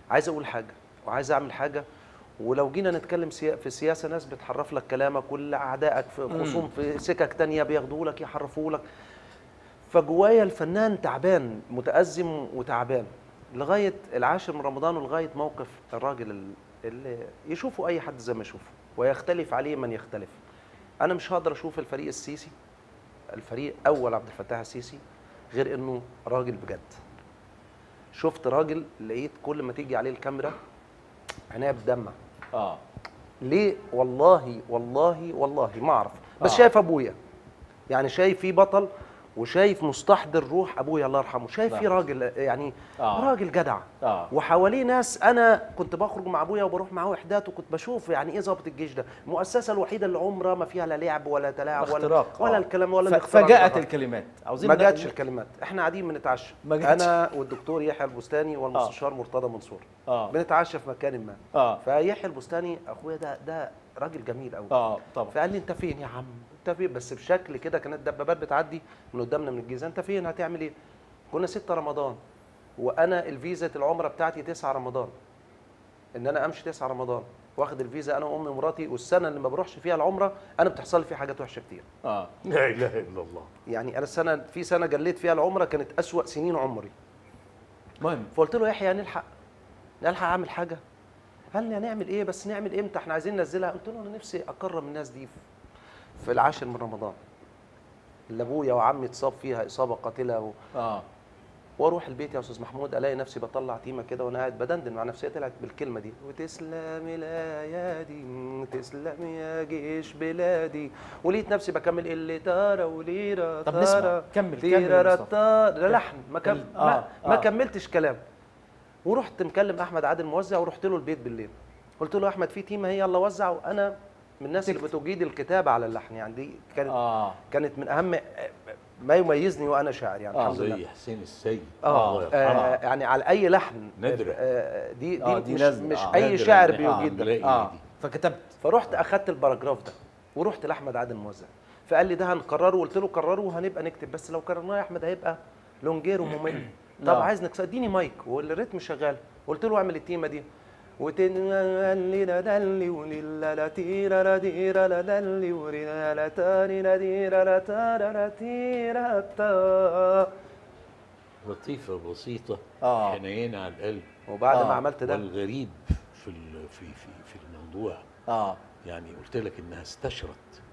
عايز اقول حاجه وعايز اعمل حاجه ولو جينا نتكلم سيا- في السياسه ناس بتحرف لك كلامك كل اعدائك في خصوم في سكك تانية بياخدوا لك يحرفوا لك فجوايا الفنان تعبان متأزم وتعبان لغايه العاشر من رمضان ولغايه موقف الراجل ال- اللي يشوفه اي حد زي ما يشوفه ويختلف عليه من يختلف انا مش هقدر اشوف الفريق السيسي الفريق اول عبد الفتاح السيسي غير انه راجل بجد شفت راجل لقيت كل ما تيجي عليه الكاميرا عينيا بتدمع اه ليه والله والله والله ما اعرف بس آه. شايف ابويا يعني شايف فيه بطل وشايف مستحضر روح ابويا الله يرحمه شايف فيه نعم. راجل يعني آه. راجل جدع اه وحواليه ناس انا كنت بخرج مع ابويا وبروح معاه وحدات وكنت بشوف يعني ايه ضابط الجيش ده المؤسسه الوحيده اللي عمرها ما فيها لا لعب ولا تلاعب ولا اختراق ولا آه. الكلام ولا ف- الاختراق فجاءت ده. الكلمات عاوزين ما ن- جاتش الكلمات احنا قاعدين بنتعشى ما جاتش. انا والدكتور يحيى البستاني والمستشار مرتضى منصور اه بنتعشى في مكان ما اه فيحيى البستاني اخويا ده ده راجل جميل قوي اه طبعا فقال لي انت فين يا عم انت فين بس بشكل كده كانت دبابات بتعدي من قدامنا من الجيزه انت فين هتعمل ايه كنا 6 رمضان وانا الفيزا العمره بتاعتي 9 رمضان ان انا امشي 9 رمضان واخد الفيزا انا وامي ومراتي والسنه اللي ما بروحش فيها العمره انا بتحصل لي فيها حاجات وحشه كتير اه لا اله الا الله يعني انا السنه في سنه جليت فيها العمره كانت اسوا سنين عمري مهم فقلت له يحيى نلحق نلحق اعمل حاجه قال لي هنعمل ايه بس نعمل امتى احنا عايزين ننزلها قلت له انا نفسي اكرم الناس دي في- في العاشر من رمضان اللي ابويا وعمي اتصاب فيها اصابه قاتله و... اه واروح البيت يا استاذ محمود الاقي نفسي بطلع تيمه كده وانا قاعد بدندن مع نفسي طلعت بالكلمه دي وتسلم الايادي تسلم يا جيش بلادي ولقيت نفسي بكمل اللي تارا وليرا طب نسمع. تارا كمل، كمل تيرا يا مصطفى. تا- ده لحن ما, كم... آه، ما, ما آه. كملتش كلام ورحت مكلم احمد عادل موزع ورحت له البيت بالليل قلت له احمد في تيمه هي يلا وزع وانا من الناس اللي تكتب. بتجيد الكتابه على اللحن يعني دي كانت اه كانت من اهم ما يميزني وانا شاعر يعني آه، الحمد لله زي حسين السيد اه الله يرحمه. آه، يعني على اي لحن نادرة. آه، دي دي, آه، دي مش, لازم. مش آه، اي نادرة شاعر إن إحنا بيجيد ده نلاقي اه دي. فكتبت فرحت اخدت الباراجراف ده ورحت لاحمد عادل موزع فقال لي ده هنكرره قلت له كرره وهنبقى نكتب بس لو كررناه يا احمد هيبقى لونجير وممل طب نعم. عايز نكسر اديني مايك والريتم شغال قلت له اعمل التيمه دي وتنلي دلي وليلا لا تيرا لا ديرا لا دلي ورينا لا تاني لا ديرا لا تارا لا تيرا تا لطيفه بسيطه آه. حنينه على القلب وبعد آه. ما عملت ده والغريب في ال- في في في الموضوع اه يعني قلت لك انها استشرت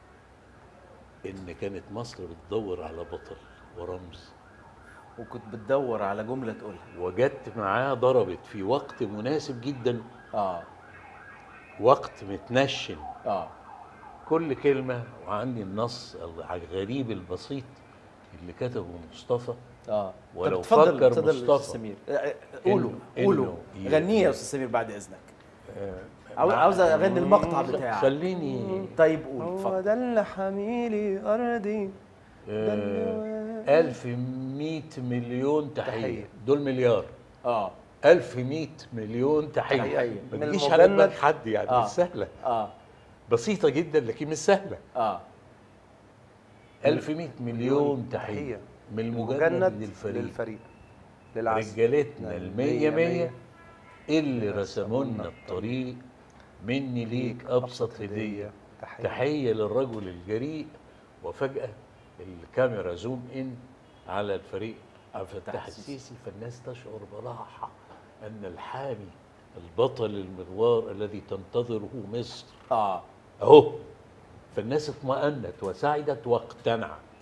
ان كانت مصر بتدور على بطل ورمز وكنت بتدور على جمله تقولها وجدت معاه ضربت في وقت مناسب جدا اه وقت متنشن اه كل كلمة وعندي النص الغريب البسيط اللي كتبه مصطفى اه ولو طب اتفضل فكر اتفضل يا مصطفى أستاذ سمير آه، آه، قولوا إنه- قولوا إنه ي- غنيه يا استاذ سمير بعد اذنك آه، عاوز مع- عاوز اغني المقطع بتاعك خليني طيب قول هو اتفضل ده اللي حميلي ارضي آه، ألف مية مليون تحية تحية. دول مليار اه ألف مية مليون تحية تحية. ما من تجيش على دماغ المجند. حد يعني آه. مش سهلة اه بسيطة جدا لكن مش سهلة اه ألف مية مليون تحية من المجند مجند للفريق للفريق للعسل رجالتنا المية مية اللي اللي رسموا لنا الطريق مني ليك أبسط هدية تحية تحية للرجل الجريء وفجأة الكاميرا زوم إن على الفريق عبد الفتاح السيسي فالناس تشعر براحة أن الحامي البطل المغوار الذي تنتظره مصر اه أهو فالناس اطمأنت وسعدت واقتنعت